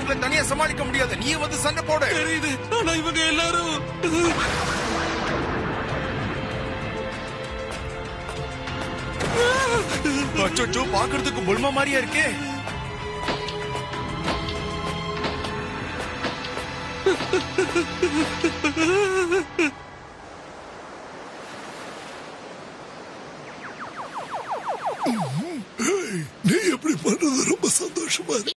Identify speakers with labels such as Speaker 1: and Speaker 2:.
Speaker 1: இவங்களை தனியா சமாளிக்க முடியாது நீ வந்து சண்டை போடு
Speaker 2: தெரியுது ஆனா இவங்க எல்லாரும்
Speaker 1: அச்சோ பாக்குறதுக்கு புல்மா மாதிரியா இருக்கே